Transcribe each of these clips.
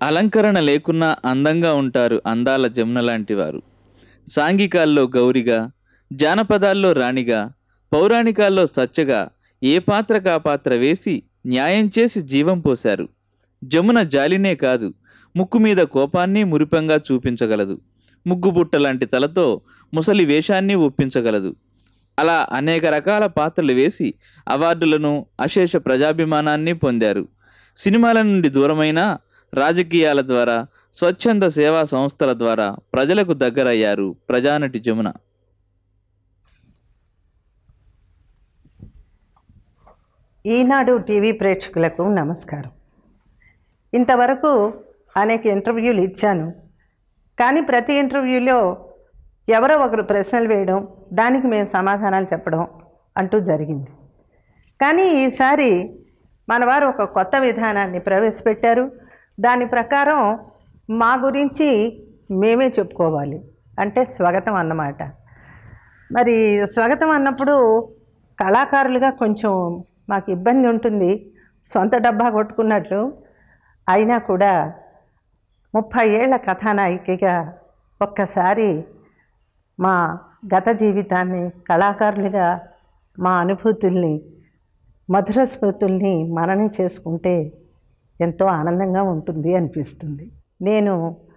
అలంకరణ లేకున్నా అందంగా ఉంటారు అందాల జమున లాంటి వారు సాంఘికాల్లో గౌరిగా జానపదాల్లో రాణిగా పౌరాణికాల్లో సచ్చగా ఏ పాత్రకా పాత్ర వేసి న్యాయం చేసి జీవం పోశారు జమున జాలినే కాదు ముక్కు మీద కోపాన్ని మురిపంగా చూపించగలదు ముగ్గుబుట్ట లాంటి తలతో ముసలి వేషాన్ని ఒప్పించగలదు అలా అనేక రకాల పాత్రలు వేసి అవార్డులను అశేష ప్రజాభిమానాన్ని పొందారు సినిమాల నుండి దూరమైన రాజకీయాల ద్వారా స్వచ్ఛంద సేవా సంస్థల ద్వారా ప్రజలకు దగ్గరయ్యారు ప్రజానటి జమున ఈనాడు టీవీ ప్రేక్షకులకు నమస్కారం ఇంతవరకు అనేక ఇంటర్వ్యూలు ఇచ్చాను కానీ ప్రతి ఇంటర్వ్యూలో ఎవరో ఒకరు ప్రశ్నలు వేయడం దానికి మేము సమాధానాలు చెప్పడం అంటూ జరిగింది కానీ ఈసారి మన వారు ఒక కొత్త విధానాన్ని ప్రవేశపెట్టారు దాని ప్రకారం మా గురించి మేమే చెప్పుకోవాలి అంటే స్వాగతం అన్నమాట మరి స్వాగతం అన్నప్పుడు కళాకారులుగా కొంచెం మాకు ఇబ్బంది ఉంటుంది సొంత డబ్బా కొట్టుకున్నట్లు అయినా కూడా ముప్పై ఏళ్ల కథానాయికగా ఒక్కసారి మా గత జీవితాన్ని కళాకారులుగా మా అనుభూతుల్ని మధుర స్మృతుల్ని మననం చేసుకుంటే ఎంతో ఆనందంగా ఉంటుంది అనిపిస్తుంది నేను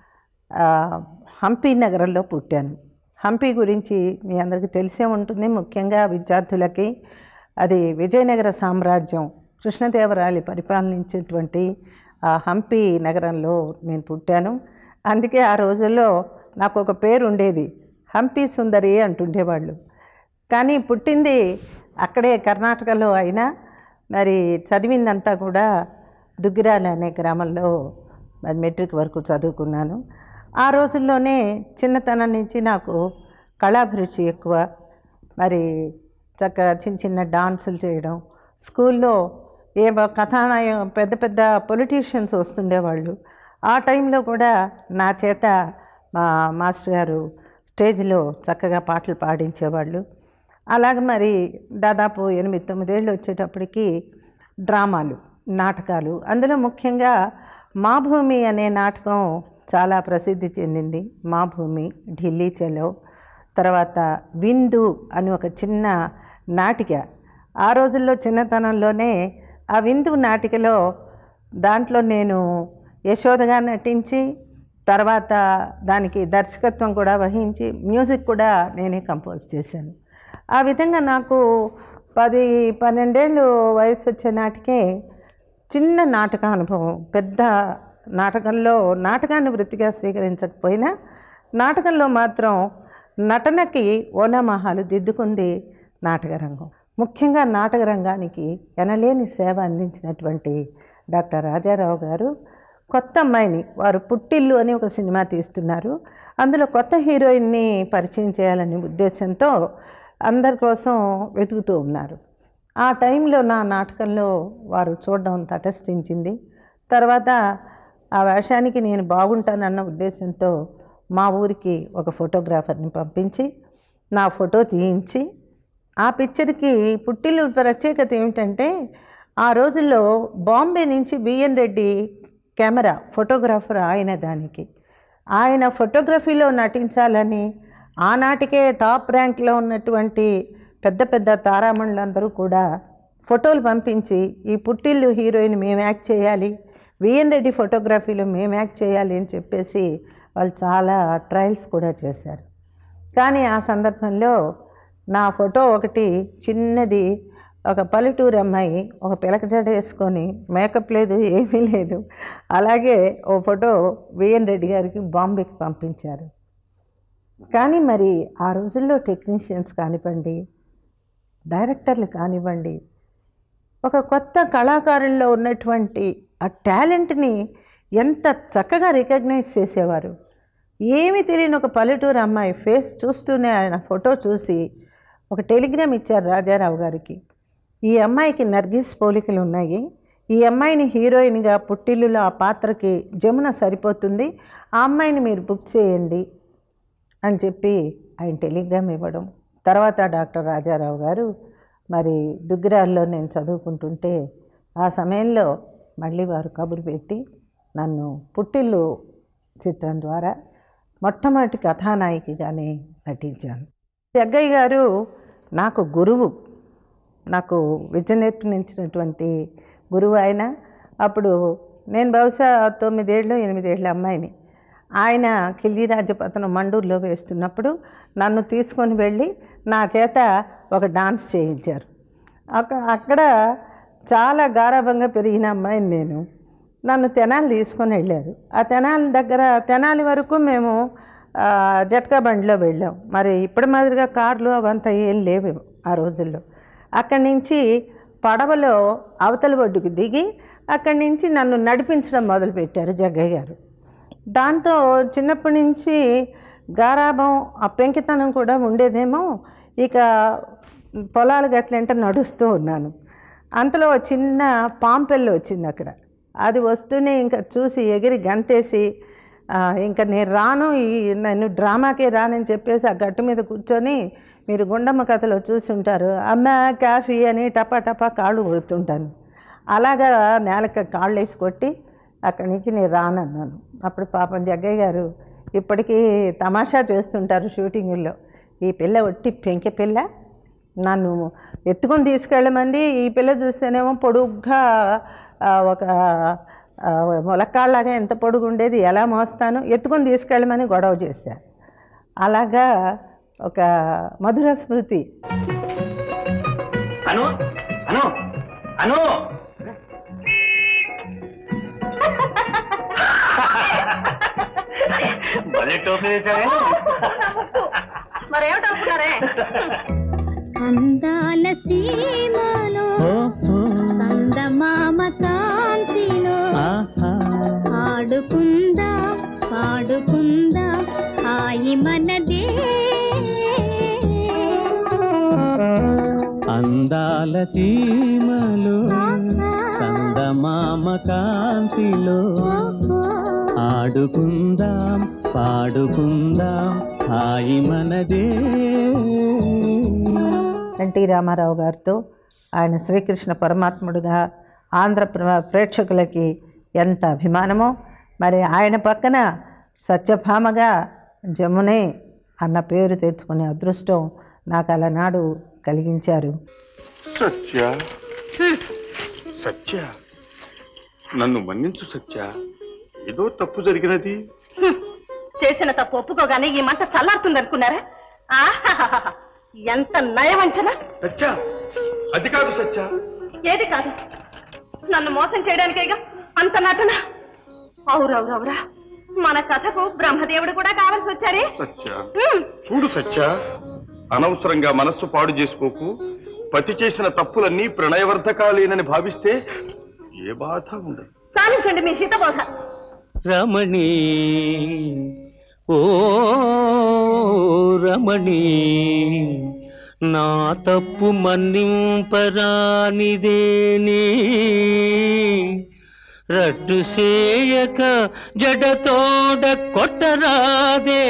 ఆ, హంపి నగరంలో పుట్టాను హంపి గురించి మీ అందరికీ తెలిసే ఉంటుంది ముఖ్యంగా విద్యార్థులకి అది విజయనగర సామ్రాజ్యం కృష్ణదేవరాయలు పరిపాలించేటువంటి ఆ హంపి నగరంలో నేను పుట్టాను అందుకే ఆ రోజుల్లో నాకు ఒక పేరు ఉండేది హంపి సుందరి అంటుండేవాళ్ళు కానీ పుట్టింది అక్కడే కర్ణాటకలో అయినా మరి చదివిందంతా కూడా దుగ్గిరాల అనే గ్రామంలో మరి మెట్రిక్ వరకు చదువుకున్నాను ఆ రోజుల్లోనే చిన్నతనం నుంచి నాకు కళాభిరుచి ఎక్కువ మరి చక్కగా చిన్న చిన్న డాన్సులు చేయడం స్కూల్లో ఏ కథానాయ పెద్ద పెద్ద పొలిటీషియన్స్ వస్తుండేవాళ్ళు ఆ టైంలో కూడా నా చేత మా మాస్టర్ గారు స్టేజ్లో చక్కగా పాటలు పాడించేవాళ్ళు అలాగే మరి దాదాపు ఎనిమిది తొమ్మిదేళ్ళు వచ్చేటప్పటికి డ్రామాలు నాటకాలు అందులో ముఖ్యంగా మా భూమి అనే నాటకం చాలా ప్రసిద్ధి చెందింది మా భూమి ఢిల్లీ చలో తర్వాత విందు అని ఒక చిన్న నాటిక ఆ రోజుల్లో చిన్నతనంలోనే ఆ విందు నాటికలో దాంట్లో నేను యశోదగా నటించి తర్వాత దానికి దర్శకత్వం కూడా వహించి మ్యూజిక్ కూడా నేనే కంపోజ్ చేశాను ఆ విధంగా నాకు పది పన్నెండేళ్ళు వయసు వచ్చే నాటికే చిన్న నాటక అనుభవం పెద్ద నాటకంలో నాటకాన్ని వృత్తిగా స్వీకరించకపోయినా నాటకంలో మాత్రం నటనకి ఓనమాహాలు దిద్దుకుంది నాటకరంగం ముఖ్యంగా నాటక రంగానికి ఎనలేని సేవ అందించినటువంటి డాక్టర్ రాజారావు గారు కొత్త అమ్మాయిని వారు పుట్టిల్లు అని ఒక సినిమా తీస్తున్నారు అందులో కొత్త హీరోయిన్ని పరిచయం చేయాలనే ఉద్దేశంతో అందరి కోసం వెతుకుతూ ఉన్నారు ఆ టైంలో నా నాటకంలో వారు చూడడం తటస్థించింది తర్వాత ఆ వేషానికి నేను బాగుంటానన్న ఉద్దేశంతో మా ఊరికి ఒక ఫోటోగ్రాఫర్ని పంపించి నా ఫోటో తీయించి ఆ పిక్చర్కి పుట్టిల్లు ప్రత్యేకత ఏమిటంటే ఆ రోజుల్లో బాంబే నుంచి బిఎన్ రెడ్డి కెమెరా ఫోటోగ్రాఫర్ ఆయన దానికి ఆయన ఫోటోగ్రఫీలో నటించాలని ఆనాటికే టాప్ ర్యాంక్లో ఉన్నటువంటి పెద్ద పెద్ద తారామణులందరూ కూడా ఫోటోలు పంపించి ఈ పుట్టిల్లు హీరోయిన్ మేము యాక్ట్ చేయాలి విఎన్ రెడ్డి ఫోటోగ్రఫీలో మేము యాక్ట్ చేయాలి అని చెప్పేసి వాళ్ళు చాలా ట్రయల్స్ కూడా చేశారు కానీ ఆ సందర్భంలో నా ఫోటో ఒకటి చిన్నది ఒక పల్లెటూరు అమ్మాయి ఒక పిలక జడ వేసుకొని మేకప్ లేదు ఏమీ లేదు అలాగే ఓ ఫోటో విఎన్ రెడ్డి గారికి బాంబేకి పంపించారు కానీ మరి ఆ రోజుల్లో టెక్నీషియన్స్ కానివ్వండి డైరెక్టర్లు కానివ్వండి ఒక కొత్త కళాకారుల్లో ఉన్నటువంటి ఆ టాలెంట్ని ఎంత చక్కగా రికగ్నైజ్ చేసేవారు ఏమీ తెలియని ఒక పల్లెటూరు అమ్మాయి ఫేస్ చూస్తూనే ఆయన ఫోటో చూసి ఒక టెలిగ్రామ్ ఇచ్చారు రాజారావు గారికి ఈ అమ్మాయికి నర్గిస్ పోలికలు ఉన్నాయి ఈ అమ్మాయిని హీరోయిన్గా పుట్టిల్లులో ఆ పాత్రకి జమున సరిపోతుంది ఆ అమ్మాయిని మీరు బుక్ చేయండి అని చెప్పి ఆయన టెలిగ్రామ్ ఇవ్వడం తర్వాత డాక్టర్ రాజారావు గారు మరి దుగ్గిరాల్లో నేను చదువుకుంటుంటే ఆ సమయంలో మళ్ళీ వారు కబురు పెట్టి నన్ను పుట్టిల్లు చిత్రం ద్వారా మొట్టమొదటి కథానాయికగానే నటించాను జగ్గయ్య గారు నాకు గురువు నాకు విద్య నేర్పించినటువంటి గురువు ఆయన అప్పుడు నేను బహుశా తొమ్మిదేళ్ళు ఎనిమిదేళ్ళ అమ్మాయిని ఆయన కిల్లి రాజపతనం మండూరులో వేస్తున్నప్పుడు నన్ను తీసుకొని వెళ్ళి నా చేత ఒక డాన్స్ చేయించారు అక్కడ అక్కడ చాలా గారాభంగా పెరిగిన అమ్మాయిని నేను నన్ను తెనాలి తీసుకొని వెళ్ళారు ఆ తెనాలి దగ్గర తెనాలి వరకు మేము ఆ, జట్కా బండిలో వెళ్ళాం మరి ఇప్పటి మాదిరిగా కార్లు అవంతా ఏం లేవు ఆ రోజుల్లో అక్కడి నుంచి పడవలో అవతల ఒడ్డుకు దిగి అక్కడి నుంచి నన్ను నడిపించడం మొదలుపెట్టారు జగ్గయ్య గారు దాంతో చిన్నప్పటి నుంచి గారాభం ఆ పెంకితనం కూడా ఉండేదేమో ఇక పొలాలు గట్లంట నడుస్తూ ఉన్నాను అంతలో ఓ చిన్న పాంపెల్లి వచ్చింది అక్కడ అది వస్తూనే ఇంకా చూసి ఎగిరి గంతేసి ఆ, ఇంకా నేను రాను ఈ నేను డ్రామాకే రానని చెప్పేసి ఆ గట్టు మీద కూర్చొని మీరు గుండమ్మ కథలో చూసి ఉంటారు అమ్మ కాఫీ అని టపా టపా కాళ్ళు కొడుతుంటాను అలాగా నేలకి కాళ్ళు వేసి కొట్టి అక్కడి నుంచి నేను రానన్నాను అప్పుడు పాపం జగ్గయ్య గారు ఇప్పటికీ తమాషా చేస్తుంటారు షూటింగుల్లో ఈ పిల్ల ఒట్టి పెంకె పిల్ల నన్ను ఎత్తుకొని తీసుకెళ్ళమంది ఈ పిల్ల చూస్తేనేమో పొడుగ్గా ఆ, ఒక ఆ, ములక్కాళ్ళలాగా ఎంత పొడుగు ఉండేది ఎలా మోస్తాను ఎత్తుకొని తీసుకెళ్ళమని గొడవ చేశారు అలాగా ఒక మధుర స్మృతి అను అను అను భలే టోపీ వేసావే మరేమిటనుకున్నారే అందాల సీమలో సందమామ కాంతిలో ఆడుకుందా పాడుకుందా హాయి మనదే అందాల సీమలు చందమామ కాంతిలో ఆడుకుందాం పాడుకుందాం హాయి మనదే ఎన్టీ రామారావు గారితో ఆయన శ్రీకృష్ణ పరమాత్ముడుగా ఆంధ్ర ప్ర- ప్రేక్షకులకి ఎంత అభిమానమో మరి ఆయన పక్కన సత్యభామగా జమునే అన్న పేరు తెచ్చుకునే అదృష్టం నాకు అలనాడు కలిగించారు సత్య సత్య నన్ను మన్నించు సత్య ఏదో తప్పు జరిగినది చేసిన తప్పు ఒప్పుకోగానే ఈ మంట చల్లారుతుంది అనుకున్నారా ఆహాహాహా. ఎంత నయవంచన సత్య అది కాదు సత్య ఏది కాదు నన్ను మోసం చేయడానికేగా అంత నటన అవురవురవురా మన కథకు బ్రహ్మదేవుడు కూడా కావాల్సి వచ్చారే సత్య హ్మ్. చూడు సత్య అనవసరంగా మనస్సు పాడు చేసుకోకు పతి చేసిన తప్పులన్నీ ప్రణయవర్ధకాలేనని భావిస్తే ఏ బాధ ఉండదు చాలించండి మీ హితబోధ రమణి ఓ రమణి నా తప్పు మన్నింపరానిదేని రడ్డు సేయక జడతోడ కొట్టరాదే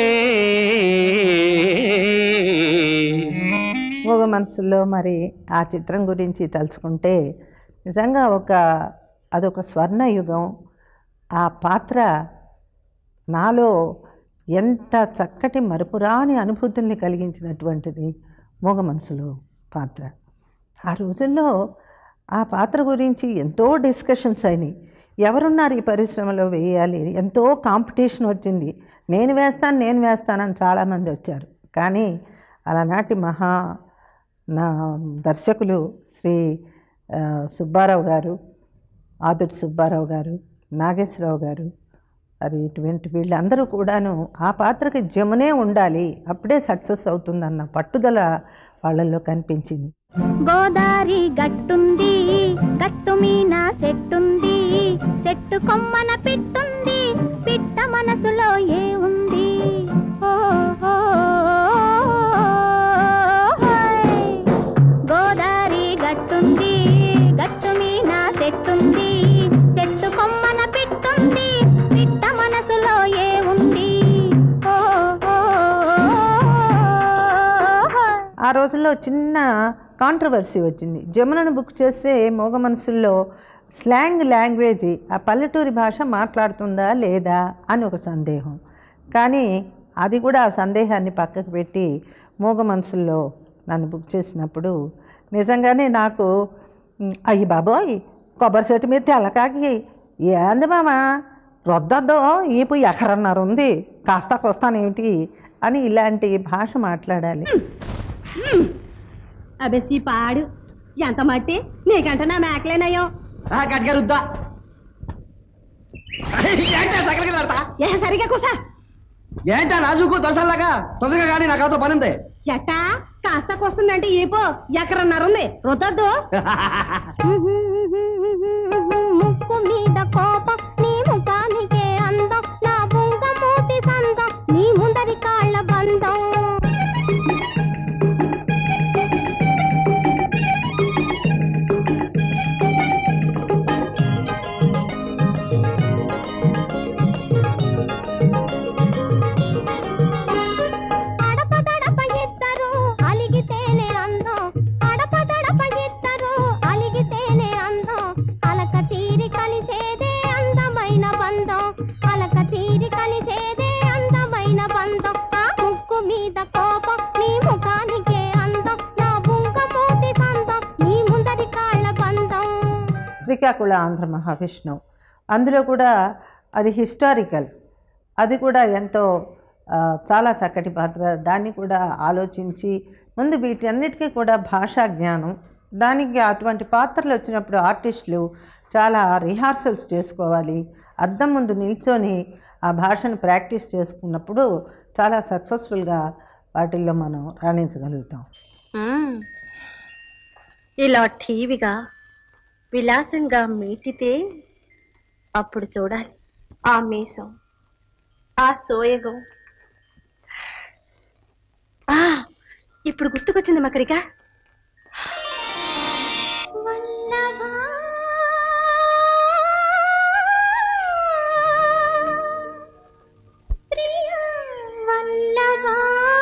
మూగ మనసులో మరి ఆ చిత్రం గురించి తలుచుకుంటే నిజంగా ఒక అదొక స్వర్ణయుగం ఆ పాత్ర నాలో ఎంత చక్కటి మరుపురాని అనుభూతుల్ని కలిగించినటువంటిది మూగ మనసులో పాత్ర ఆ రోజుల్లో ఆ పాత్ర గురించి ఎంతో డిస్కషన్స్ అయినాయి ఎవరున్నారు ఈ పరిశ్రమలో వేయాలి ఎంతో కాంపిటీషన్ వచ్చింది నేను వేస్తాను నేను వేస్తానని చాలామంది వచ్చారు కానీ అలనాటి మహా నా దర్శకులు శ్రీ ఆ, సుబ్బారావు గారు ఆదుటి సుబ్బారావు గారు నాగేశ్వరరావు గారు మరి ఇటువంటి వీళ్ళందరూ కూడాను ఆ పాత్రకి జమునే ఉండాలి అప్పుడే సక్సెస్ అవుతుందన్న పట్టుదల వాళ్ళల్లో కనిపించింది గోదారి గట్టుంది గట్టు మీన చెట్టుంది చెట్టు కొమ్మన పిట్టుంది పిట్ట మనసులో ఏ ఉంది ఓ, ఓ, ఓయ్. గోదారి గట్టుంది గట్టు మీన చెట్టుంది చెట్టు కొమ్మన పిట్టుంది పిట్ట మనసులో ఏ ఉంది ఓ, ఓ, ఓయ్. ఆ రోజుల్లో చిన్న కాంట్రవర్సీ వచ్చింది జమునను బుక్ చేస్తే మోగ మనసుల్లో స్లాంగ్ లాంగ్వేజ్ ఆ పల్లెటూరి భాష మాట్లాడుతుందా లేదా అని ఒక సందేహం కానీ అది కూడా ఆ సందేహాన్ని పక్కకు పెట్టి మూగ మనసుల్లో నన్ను బుక్ చేసినప్పుడు నిజంగానే నాకు "ఉమ్, అయ్యి బాబోయ్ కొబ్బరి చెట్టు మీద తెల్లకాకి ఏంది మామ రొద్దొద్దో ఈపు ఎకరన్నర ఉంది కాస్త కొస్తానేమిటి అని ఇలాంటి భాష మాట్లాడాలి అబెస్సి పాడు ఎంత మట్టి నీకంటే నా మేకలేనయ్యో గట్టిగా రుద్దా ఏంటా సగలగలాడతా ఏ సరిగా కూసా ఏంటా నాజుకు దొరసలాగా తొందరగా కానీ నాకు అవతో పనుంది ఎట్టా కాస్త కొస్తుందంటే ఏపో ఎకరన్నర ఉంది రుద్దద్దు ముక్కు మీద కోపం నీ ముఖానికే అందం నా బుంగ మూతి సందం నీ ముందరి కాళ్ళ బంధం అడపదడప ఇద్దరు అలిగితేనే అందం అడపదడప ఇద్దరు అలిగితేనే అందం అలక తీరి కలిసేదే అందమైన బంధం అలక తీరి కలిసేదే అందమైన బంధం ఆ ముక్కు మీద కోపం నీ ముఖానికే అందం నా బుంగ మూతి సందం నీ ముందరి కాళ్ళ బంధం శ్రీకాకుళ ఆంధ్ర మహావిష్ణువు అందులో కూడా అది హిస్టారికల్ అది కూడా ఎంతో ఆ, చాలా చక్కటి పాత్ర దాన్ని కూడా ఆలోచించి ముందు వీటన్నిటికీ కూడా భాషా జ్ఞానం దానికి అటువంటి పాత్రలు వచ్చినప్పుడు ఆర్టిస్టులు చాలా రిహార్సల్స్ చేసుకోవాలి అద్దం ముందు నిల్చొని ఆ భాషను ప్రాక్టీస్ చేసుకున్నప్పుడు చాలా సక్సెస్ఫుల్గా వాటిల్లో మనం రాణించగలుగుతాం ఇలా టీవీగా విలాసంగా మీటితే అప్పుడు చూడాలి ఆ మీసం ఆ సోయగం ఆ, ఇప్పుడు గుర్తుకొచ్చింది మకరిక వల్లభా ప్రియ వల్లభా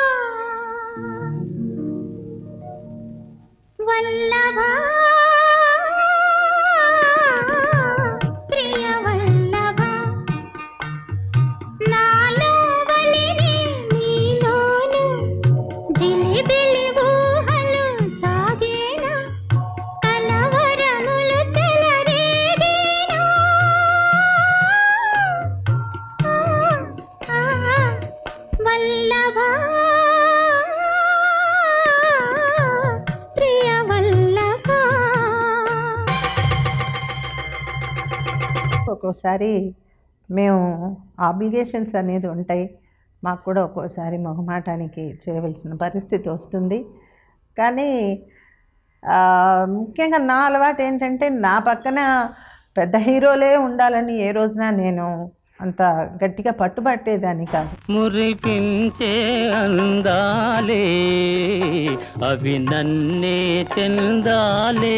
వల్లభా ప్రియ వల్లభా నాలో వలిని నీలోను జిలిబిలి ఊహలు సాగేనా కలవరములు చెలరేగేనా ఆ, ఆ, వల్లభా ప్రియ వల్లభా ఒక్కోసారి మేము ఆబ్లిగేషన్స్ అనేది ఉంటాయి మాకు కూడా ఒక్కోసారి మొహమాటానికి చేయవలసిన పరిస్థితి వస్తుంది కానీ ఆ, ముఖ్యంగా నా అలవాటు ఏంటంటే నా పక్కన పెద్ద హీరోలే ఉండాలని ఏ రోజున నేను అంత గట్టిగా పట్టుబట్టేదాన్ని కాదు మురిపించే అందాలే అవి నన్నే చెందాలే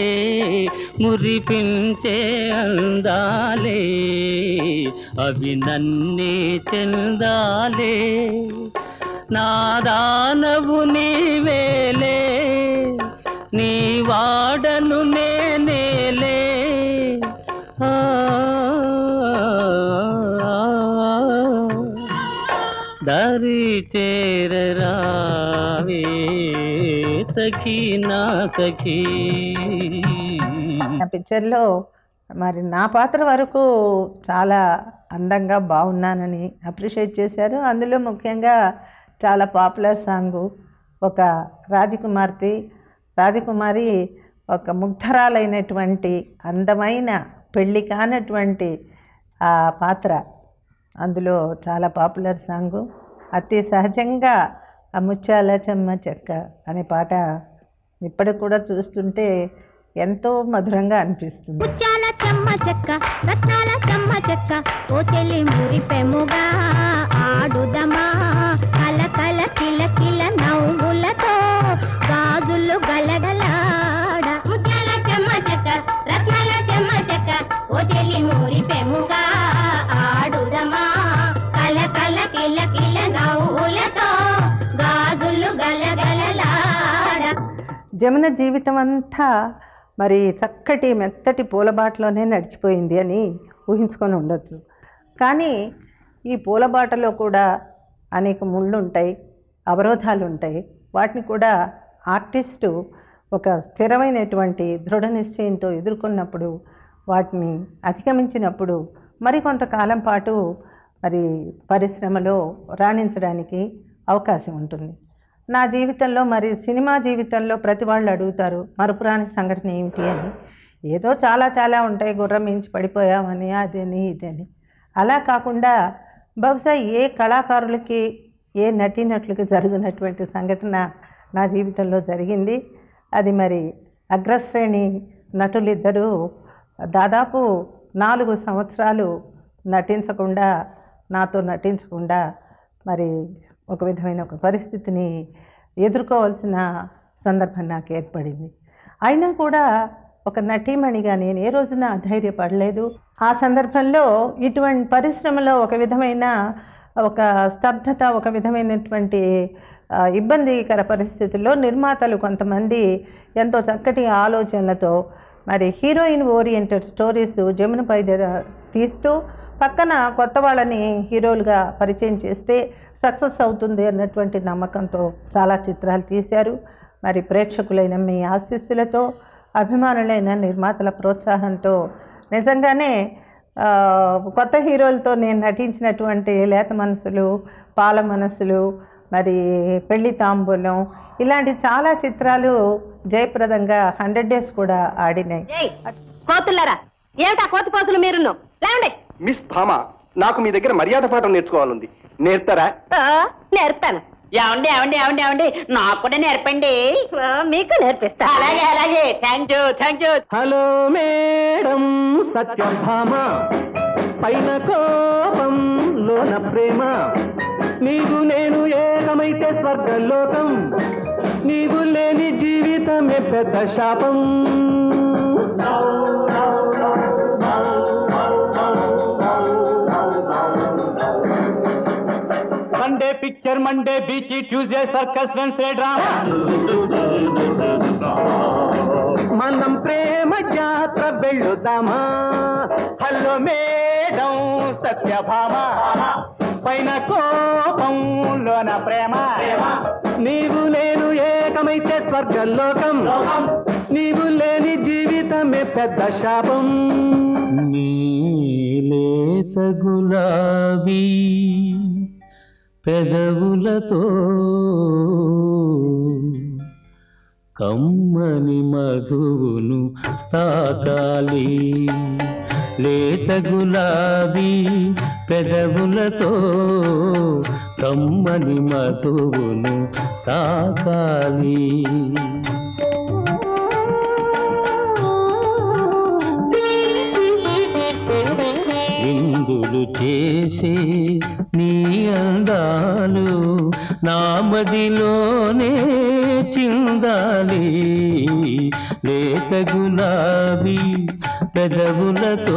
మురిపించే అందాలే అవి నన్నే చెందాలే నా దానవు నీవేలే నీ వాడను నేనేలే ఆ దారి చేరరావే సఖీ నా సఖీ ఆ పిక్చర్లో మరి నా పాత్ర వరకు చాలా అందంగా బాగున్నానని అప్రిషియేట్ చేశారు అందులో ముఖ్యంగా చాలా పాపులర్ సాంగు ఒక రాజకుమార్తె రాజకుమారి ఒక ముగ్ధరాలైనటువంటి అందమైన పెళ్ళి కానటువంటి ఆ పాత్ర అందులో చాలా పాపులర్ సాంగు అతి సహజంగా ఆ ముత్యాల చెమ్మ చెక్క అనే పాట ఇప్పటికి కూడా చూస్తుంటే ఎంతో మధురంగా అనిపిస్తుంది ముత్యాల చెమ్మ చెక్క రత్నాల చెమ్మ చెక్క ఓ చెల్లి మురిపెముగా ఆడుదమా కల కల కిల కిల నవ్వులతో గాజులు గలగలాడ ముత్యాల చెమ్మ చెక్క రత్నాల చెమ్మ చెక్క ఓ చెల్లి మురిపెముగా ఆడుదమా కల కల కిల కిల నవ్వులతో గాజులు గలగలలాడ జమున జీవితం అంతా మరి చక్కటి మెత్తటి పూలబాటలోనే నడిచిపోయింది అని ఊహించుకొని ఉండొచ్చు కానీ ఈ పూలబాటలో కూడా అనేక ముళ్ళు ఉంటాయి అవరోధాలు ఉంటాయి వాటిని కూడా ఆర్టిస్టు ఒక స్థిరమైనటువంటి దృఢ నిశ్చయంతో ఎదుర్కొన్నప్పుడు వాటిని అధిగమించినప్పుడు మరి కొంతకాలం పాటు మరి పరిశ్రమలో రాణించడానికి అవకాశం ఉంటుంది నా జీవితంలో మరి సినిమా జీవితంలో ప్రతి వాళ్ళు అడుగుతారు మరుపురాని సంఘటన ఏమిటి అని ఏదో చాలా చాలా ఉంటాయి గుర్రం మించి పడిపోయామని అదని ఇదని అలా కాకుండా బహుశా ఏ కళాకారులకి ఏ నటీనటులకి జరిగినటువంటి సంఘటన నా జీవితంలో జరిగింది అది మరి అగ్రశ్రేణి నటులిద్దరూ దాదాపు నాలుగు సంవత్సరాలు నటించకుండా నాతో నటించకుండా మరి ఒక విధమైన ఒక పరిస్థితిని ఎదుర్కోవాల్సిన సందర్భం నాకు ఏర్పడింది అయినా కూడా ఒక నటీమణిగా నేను ఏ రోజున ధైర్యపడలేదు ఆ సందర్భంలో ఇటువంటి పరిశ్రమలో ఒక విధమైన ఒక స్తబ్దత ఒక విధమైనటువంటి ఆ, ఇబ్బందికర పరిస్థితుల్లో నిర్మాతలు కొంతమంది ఎంతో చక్కటి ఆలోచనలతో మరి హీరోయిన్ ఓరియంటెడ్ స్టోరీస్ జమునపై జర- తీస్తూ పక్కన కొత్త వాళ్ళని హీరోలుగా పరిచయం చేస్తే సక్సెస్ అవుతుంది అన్నటువంటి నమ్మకంతో చాలా చిత్రాలు తీశారు మరి ప్రేక్షకులైన మీ ఆశీస్సులతో అభిమానులైన నిర్మాతల ప్రోత్సాహంతో నిజంగానే ఆ, కొత్త హీరోలతో నేను నటించినటువంటి లేత మనసులు పాల మనసులు మరి పెళ్లి తాంబూలం ఇలాంటి చాలా చిత్రాలు జయప్రదంగా హండ్రెడ్ డేస్ కూడా ఆడినాయి ఏయ్ కోతుల్లారా ఏమిటా కోతి పోతులు మీరును లేవండి మిస్ భామ నాకు మీ దగ్గర మర్యాద పాఠం నేర్చుకోవాలంది నేర్తారా ఆ, నేర్పుతాను ఏమండి ఏమండి ఏమండి ఏమండి నాకు కూడా నేర్పండి ఆ, మీకు నేర్పిస్తా అలాగే అలాగే thank you thank you hello madam Satyabhama పైన కోపం లోన ప్రేమ నీవు నేను ఏకమైతే స్వర్గలోకం నీవు లేని జీవితమే పెద్ద శాపం Sunday picture Monday beach Tuesday circus Wednesday drama మనం ప్రేమ యాత్ర వెళ్ళుదామా హలో మేడం సత్యభామ పైన కోపంలోన ప్రేమ నీవు నేను ఏకమైతే స్వర్గలోకం నీవు లేని జీవితమే పెద్ద శాపం నీలేత గులాబీ పెదవులతో కమ్మని మధువును తాకాలి లేత గులాబీ పెదవులతో కమ్మని మధువును తాకాలి విందులు చేసే నీ అందాలు నా మదిలోనే చిందాలి లేత గులాబీ పెదవులతో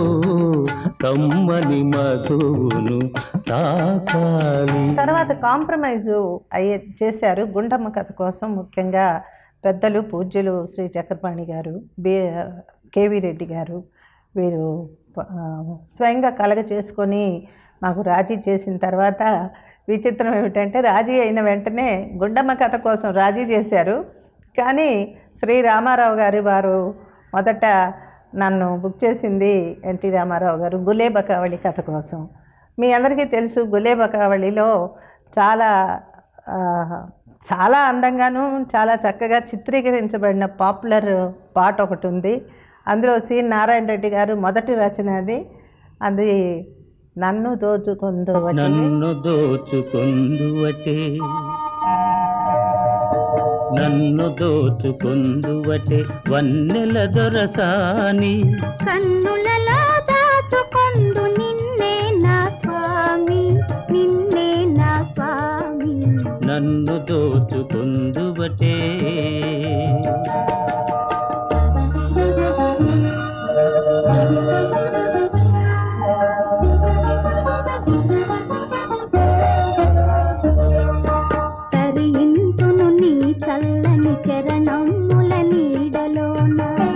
కమ్మని మధువును తాకాలి తర్వాత కాంప్రమైజ్ అయ్యే చేశారు గుండమ్మ కథ కోసం ముఖ్యంగా పెద్దలు పూజ్యులు శ్రీ చక్రపాణి గారు బి కేవీ రెడ్డి గారు వీరు ఆ, స్వయంగా కలగ చేసుకొని మాకు రాజీ చేసిన తర్వాత విచిత్రం ఏమిటంటే రాజీ అయిన వెంటనే గుండమ్మ కథ కోసం రాజీ చేశారు కానీ శ్రీ రామారావు గారు వారు మొదట నన్ను బుక్ చేసింది ఎన్టీ రామారావు గారు గులేబకావళి కథ కోసం మీ అందరికీ తెలుసు గులేబకావళిలో చాలా ఆ, చాలా అందంగాను చాలా చక్కగా చిత్రీకరించబడిన పాపులర్ పాట ఒకటి ఉంది అందులో సి నారాయణ రెడ్డి గారు మొదటి రచన అది అది నన్ను దోచుకుందు నన్ను దోచుకొందువటే నన్ను దోచుకొందువటే వన్నెల దొరసాని కన్నులలో దాచుకొందు నిన్నే నా స్వామి నిన్నే నా స్వామి నన్ను దోచుకొందువటే తరింతును నీ చల్లని చరణముల నీడలోన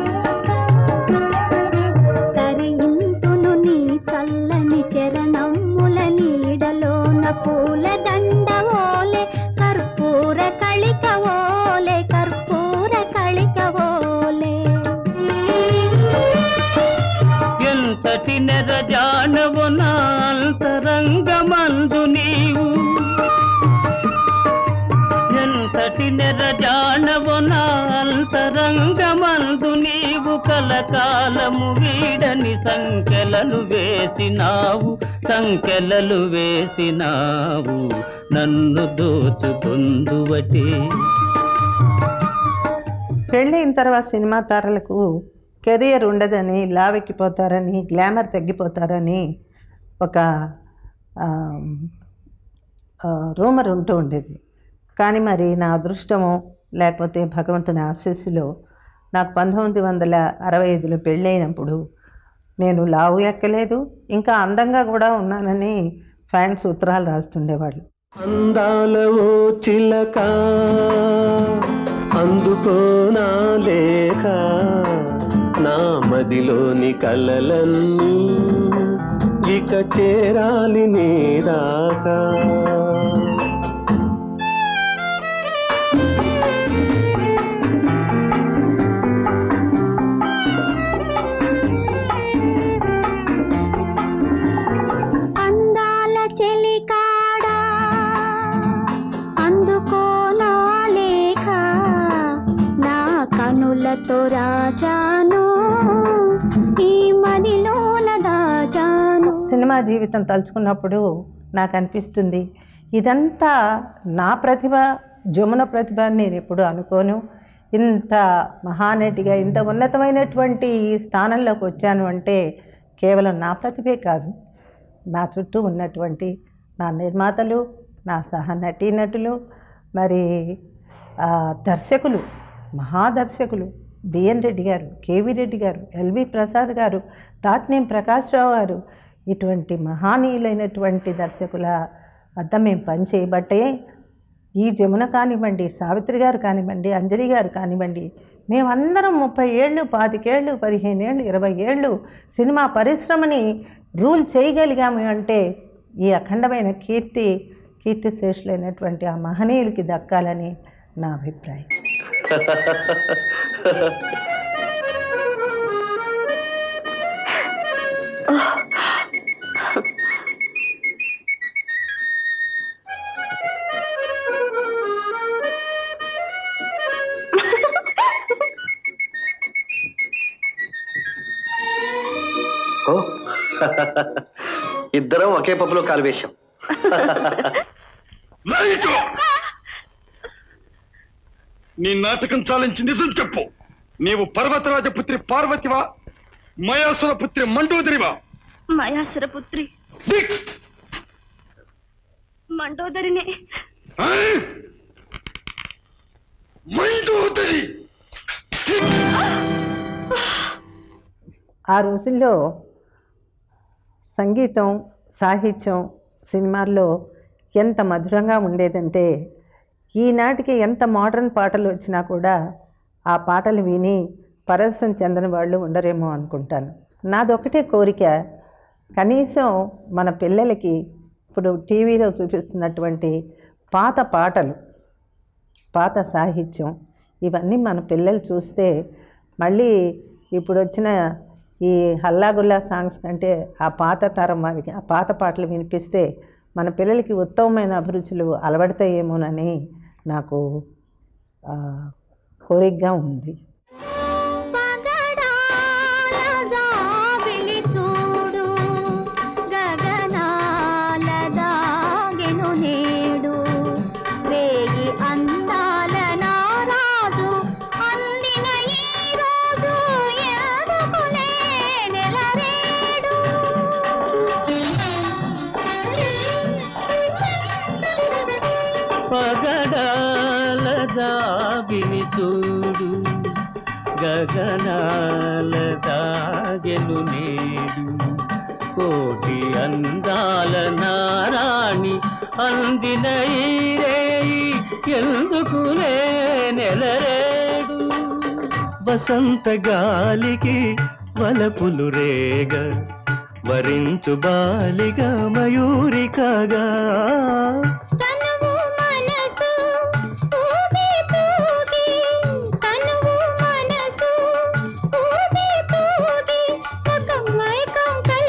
ఎంతటి నెరజానవు నా అంతరంగమందు నీవు ఎంతటి నెరజానవు నా అంతరంగమందు నీవు కలకాలము వీడని సంఖ్యలను వేసినావు సంఖ్యలలు వేసినావు నన్ను దోచుకొందువటే పెళ్ళైన తర్వాత సినిమా తారలకు కెరియర్ ఉండదని లావెక్కిపోతారని గ్లామర్ తగ్గిపోతారని ఒక రూమర్ ఉంటూ ఉండేది కానీ మరి నా అదృష్టమో లేకపోతే భగవంతుని ఆశీస్సులో నాకు పంతొమ్మిది వందల అరవై ఐదులో పెళ్ళైనప్పుడు నేను లావు ఎక్కలేదు ఇంకా అందంగా కూడా ఉన్నానని ఫ్యాన్స్ ఉత్తరాలు రాస్తుండేవాళ్ళు అందాల ఓ చిలక అందుకోనా లేక నా మదిలోని కలలన్నీ ఇక చేరాలి నీ దాకా అందాల చెలికాడా అందుకో నా లేఖ నా కనులతో రాజాను ఈ మదిలోన దాజాను సినిమా జీవితం తలుచుకున్నప్పుడు నాకు అనిపిస్తుంది ఇదంతా నా ప్రతిభ జమున ప్రతిభ అని నేను ఎప్పుడు అనుకోను ఇంత మహానటిగా ఇంత ఉన్నతమైనటువంటి ఈ స్థానంలోకి వచ్చాను అంటే కేవలం నా ప్రతిభే కాదు నా చుట్టూ ఉన్నటువంటి నా నిర్మాతలు నా సహ నటీనటులు మరి ఆ, దర్శకులు మహాదర్శకులు బిఎన్ రెడ్డి గారు కేవీ రెడ్డి గారు ఎల్వి ప్రసాద్ గారు తాట్నేం ప్రకాశ్రావు గారు ఇటువంటి మహానీయులైనటువంటి దర్శకుల వద్ద మేము పని చేయబట్టే ఈ జమున కానివ్వండి సావిత్రి గారు కానివ్వండి అంజలి గారు కానివ్వండి మేమందరం ముప్పై ఏళ్ళు పాతికేళ్ళు పదిహేను ఏళ్ళు ఇరవై ఏళ్ళు సినిమా పరిశ్రమని రూల్ చేయగలిగాము అంటే ఈ అఖండమైన కీర్తి కీర్తిశేషులైనటువంటి ఆ మహనీయులకి దక్కాలని నా అభిప్రాయం ఓ ఇద్దరం ఒకే పప్పులో కాలు వేశాం లైటు! నీ నాటకం చాలించి నిజం చెప్పు నీవు పర్వతరాజ పుత్రి పార్వతివా మయాసుర పుత్రి మండోదరివా మయాసుర పుత్రి దిక్! మండోదరినే ఆ? మండోదరి ఆ రోజుల్లో సంగీతం సాహిత్యం సినిమాల్లో ఎంత మధురంగా ఉండేదంటే ఈనాటికి ఎంత మోడర్న్ పాటలు వచ్చినా కూడా ఆ పాటలు విని పరవశం చెందని వాళ్ళు ఉండరేమో అనుకుంటాను నాదొకటే కోరిక కనీసం మన పిల్లలకి ఇప్పుడు టీవీలో చూపిస్తున్నటువంటి పాత పాటలు పాత సాహిత్యం ఇవన్నీ మన పిల్లలు చూస్తే మళ్ళీ ఇప్పుడు వచ్చిన ఈ హల్లాగుల్లా సాంగ్స్ కంటే ఆ పాత తరం వారికి ఆ పాత పాటలు వినిపిస్తే మన పిల్లలకి ఉత్తమమైన అభిరుచులు అలవడతాయేమోనని నాకు ఆ, కోరికగా ఉంది జాబిలి చూడు గగనాల దాగెను నేడు వేయి అందాల నారాజు అందిన ఈ రోజు ఎందుకులే నెలరేడు పగడాల దాబిని చూడు గగనాల దాగెను నేడు కోటి అందాల నారాణి అందిన ఈ రేయి ఎందుకులే నెలరేడు వసంత గాలికి వలపులు రేగ వరించు బాలిగా మయూరికగా తనువు మనసు ఊగి తూగి తనువు మనసు ఊగి తూగి ఒక మైకం కై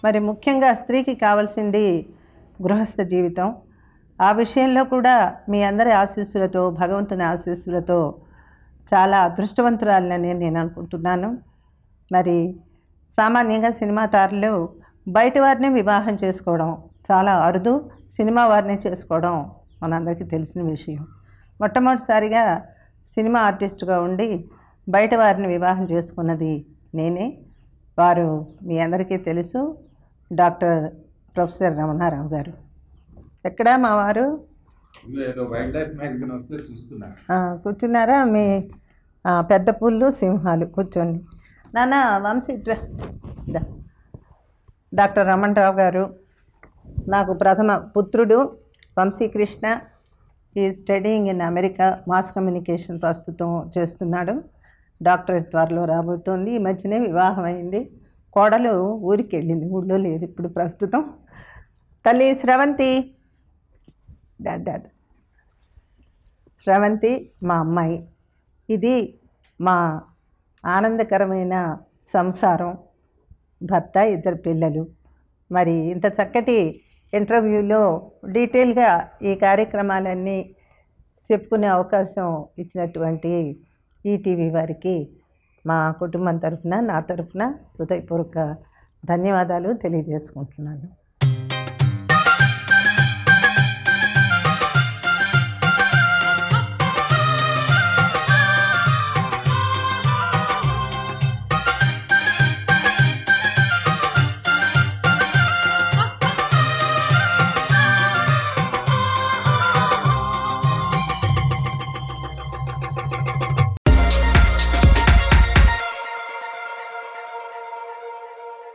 మరి ముఖ్యంగా స్త్రీకి కావాల్సింది గృహస్థ జీవితం ఆ విషయంలో కూడా మీ అందరి ఆశీస్సులతో భగవంతుని ఆశీస్సులతో చాలా అదృష్టవంతురాలని నేను అనుకుంటున్నాను మరి సామాన్యంగా సినిమా తారలు బయట వారిని వివాహం చేసుకోవడం చాలా అరుదు సినిమా వారిని చేసుకోవడం మనందరికీ తెలిసిన విషయం మొట్టమొదటిసారిగా సినిమా ఆర్టిస్టుగా ఉండి బయట వారిని వివాహం చేసుకున్నది నేనే వారు మీ అందరికీ తెలుసు డాక్టర్ ప్రొఫెసర్ రమణారావు గారు ఎక్కడ మా వారు ఏదో వైల్డ్ లైఫ్ మ్యాగజైన్ వస్తే చూస్తున్నా ఆ, కూర్చున్నారా మీ ఆ, పెద్ద పుల్లు సింహాలు కూర్చోండి నాన్న వంశీ ఇట్రా. దా. డాక్టర్ రమణరావు గారు నాకు ప్రథమ పుత్రుడు వంశీకృష్ణ ఈ studying in America mass communication ప్రస్తుతం చేస్తున్నాడు డాక్టరేట్ త్వరలో రాబోతోంది ఈ మధ్యనే వివాహం అయింది కోడలు ఊరికి వెళ్ళింది ఊళ్ళో లేదు ఇప్పుడు ప్రస్తుతం తల్లి స్రవంతి దా దా దా. స్రవంతి మా అమ్మాయి ఇది మా ఆనందకరమైన సంసారం భర్త ఇద్దరు పిల్లలు మరి ఇంత చక్కటి ఇంటర్వ్యూలో డీటెయిల్గా ఈ కార్యక్రమాలన్నీ చెప్పుకునే అవకాశం ఇచ్చినటువంటి ఈటీవీ వారికి మా కుటుంబం తరఫున నా తరఫున హృదయపూర్వక ధన్యవాదాలు తెలియజేసుకుంటున్నాను